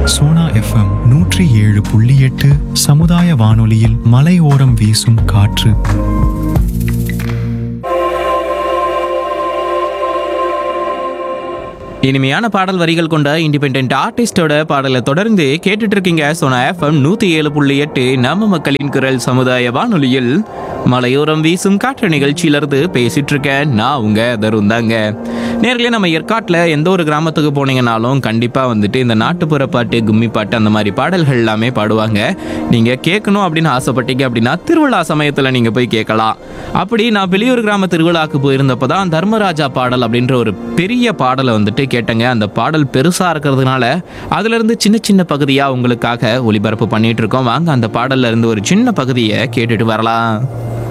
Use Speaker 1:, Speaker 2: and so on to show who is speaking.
Speaker 1: Sona FM நூற்றி ஏழு புள்ளி எட்டு சமுதாய வானொலியில் மலையோரம் வீசும் காற்று
Speaker 2: இனிமையான பாடல் வரிகள் கொண்ட இண்டிபெண்ட் ஆர்டிஸ்டோட பாடலை தொடர்ந்து கேட்டுட்டு இருக்கீங்க சோனா எஃப்எம் நூத்தி ஏழு புள்ளி எட்டு நம்ம மக்களின் குரல் சமுதாய வானொலியில் மலையோரம் வீசும் காற்று நிகழ்ச்சியிலிருந்து பேசிட்டு இருக்கேன் நான் உங்க தருண் தாங்க நேர்களே நம்ம ஏற்காட்டில் எந்த ஒரு கிராமத்துக்கு போனீங்கனாலும் கண்டிப்பா வந்துட்டு இந்த நாட்டுப்புற பாட்டு கும்மி பாட்டு அந்த மாதிரி பாடல்கள் எல்லாமே பாடுவாங்க நீங்க கேட்கணும் அப்படின்னு ஆசைப்பட்டீங்க அப்படின்னா திருவிழா சமயத்துல நீங்க போய் கேட்கலாம் அப்படி நான் வெளியூர் கிராம திருவிழாக்கு போயிருந்தப்போ தான் தர்மராஜா பாடல் அப்படின்ற ஒரு பெரிய பாடலை வந்துட்டு கேட்டேங்க அந்த பாடல் பெருசா இருக்கிறதுனால அதுல இருந்து சின்ன சின்ன பகுதியா உங்களுக்காக ஒளிபரப்பு பண்ணிட்டு இருக்கோம் வாங்க அந்த பாடல்ல இருந்து ஒரு சின்ன பகுதியை கேட்டுட்டு வரலாம்